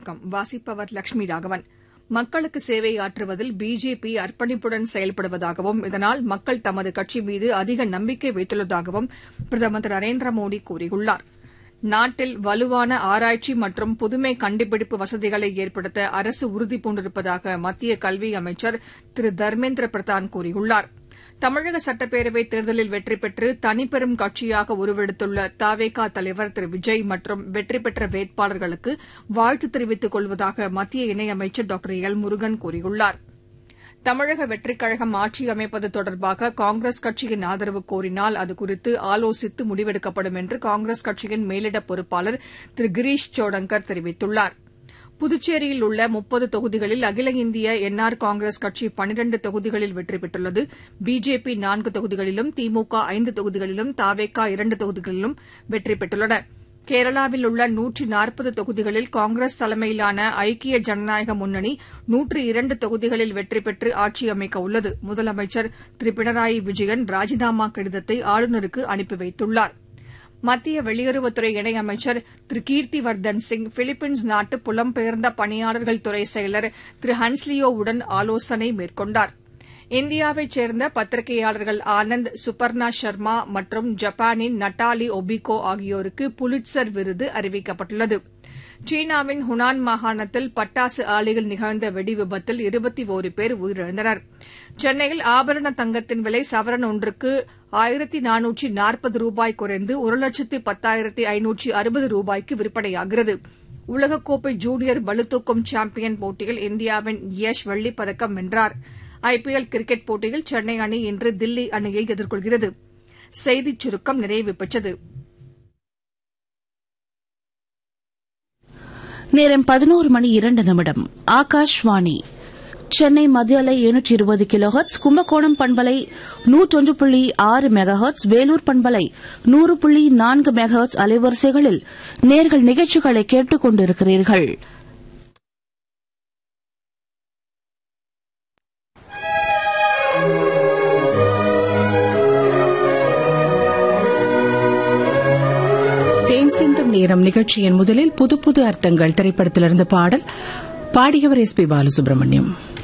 சுருக்கம் வாசிப்பவர் லட்சுமி ராகவன் மக்களுக்கு சேவை ஆற்றுவதில் பிஜேபி அர்ப்பணிப்புடன் செயல்படுவதாகவும் இதனால் மக்கள் தமது கட்சி மீது அதிக நம்பிக்கை வைத்துள்ளதாகவும் பிரதமர் திரு நரேந்திர மோடி கூறியுள்ளார் நாட்டில் வலுவான ஆராய்ச்சி மற்றும் புதுமை கண்டுபிடிப்பு வசதிகளை ஏற்படுத்த அரசு உறுதிபூண்டிருப்பதாக மத்திய கல்வி அமைச்சர் திரு தர்மேந்திர பிரதான் கூறியுள்ளார் தமிழக சட்டப்பேரவைத் தேர்தலில் வெற்றி பெற்று தனிப்பெரும் கட்சியாக உருவெடுத்துள்ள தவேகா தலைவர் திரு விஜய் மற்றும் வெற்றி பெற்ற வேட்பாளர்களுக்கு வாழ்த்து தெரிவித்துக் கொள்வதாக மத்திய இணையமைச்சர் டாக்டர் எல் முருகன் கூறியுள்ளார் தமிழக வெற்றிக் கழகம் ஆட்சி அமைப்பது தொடர்பாக காங்கிரஸ் கட்சியின் ஆதரவு கோரினால் அது குறித்து ஆலோசித்து முடிவெடுக்கப்படும் என்று காங்கிரஸ் கட்சியின் மேலிட பொறுப்பாளர் திரு கிரீஷ் சோடங்கர் தெரிவித்துள்ளார் புதுச்சேரியில் உள்ள முப்பது தொகுதிகளில் அகில இந்திய என் ஆர் காங்கிரஸ் கட்சி பனிரண்டு தொகுதிகளில் வெற்றி பெற்றுள்ளது பிஜேபி நான்கு தொகுதிகளிலும் திமுக ஐந்து தொகுதிகளிலும் தவேகா இரண்டு தொகுதிகளிலும் வெற்றி பெற்றுள்ளன கேரளாவில் உள்ள நூற்றி நாற்பது தொகுதிகளில் காங்கிரஸ் தலைமையிலான ஐக்கிய ஜனநாயக முன்னணி நூற்று இரண்டு தொகுதிகளில் வெற்றி பெற்று ஆட்சி அமைக்க உள்ளது முதலமைச்சர் திரு பினராயி விஜயன் ராஜினாமா கடிதத்தை ஆளுநருக்கு அனுப்பி வைத்துள்ளாா் மத்திய வெளியுறவுத்துறை இணையமைச்சர் திரு கீர்த்திவர்தன் சிங் பிலிப்பைன்ஸ் நாட்டு புலம்பெயர்ந்த பணியாளர்கள் துறை செயலர் திரு ஹன்ஸ்லியோவுடன் ஆலோசனை மேற்கொண்டார் இந்தியாவைச் சேர்ந்த பத்திரிகையாளர்கள் ஆனந்த் சுபர்ணா சர்மா மற்றும் ஜப்பானின் நட்டாலி ஒபிகோ ஆகியோருக்கு புலிட்சர் விருது அறிவிக்கப்பட்டுள்ளது சீனாவின் ஹுனான் மாகாணத்தில் பட்டாசு ஆலையில் நிகழ்ந்த வெடி விபத்தில் இருபத்தி ஒரு பேர் உயிரிழந்தனர் சென்னையில் ஆபரண தங்கத்தின் விலை சவரன் ஒன்றுக்கு ஆயிரத்தி நானூற்றி நாற்பது ரூபாய் குறைந்து ஒரு லட்சத்து பத்தாயிரத்தி ஐநூற்றி அறுபது ரூபாய்க்கு விற்பனையாகிறது உலகக்கோப்பை ஜூனியர் பளுதூக்கும் சாம்பியன் போட்டியில் இந்தியாவின் யஷ் வெள்ளிப் பதக்கம் வென்றார் ஐபிஎல் கிரிக்கெட் போட்டியில் சென்னை அணி இன்று தில்லி அணியை எதிர்கொள்கிறது செய்திச் சுருக்கம் நிறைவு பெற்றது நேரம் பதினோரு மணி இரண்டு நிமிடம் ஆகாஷ்வாணி சென்னை மத்திய அலை எழுநூற்றி இருபது கிலோஹர்ட்ஸ் கும்பகோணம் பண்பலை நூற்றொன்று புள்ளி ஆறு மெகாஹர்ட்ஸ் வேலூர் பண்பலை நூறு புள்ளி நான்கு மெகாஹர்ட்ஸ் அலைவரிசைகளில் நேர்கள் நிகழ்ச்சிகளை கேட்டுக் கொண்டிருக்கிறீர்கள் தேன் சிந்தும் நேரம் நிகழ்ச்சியின் முதலில் புது புது அர்த்தங்கள் திரைப்படத்திலிருந்து பாடல் பாடியவர் எஸ் பி பாலசுப்ரமணியம்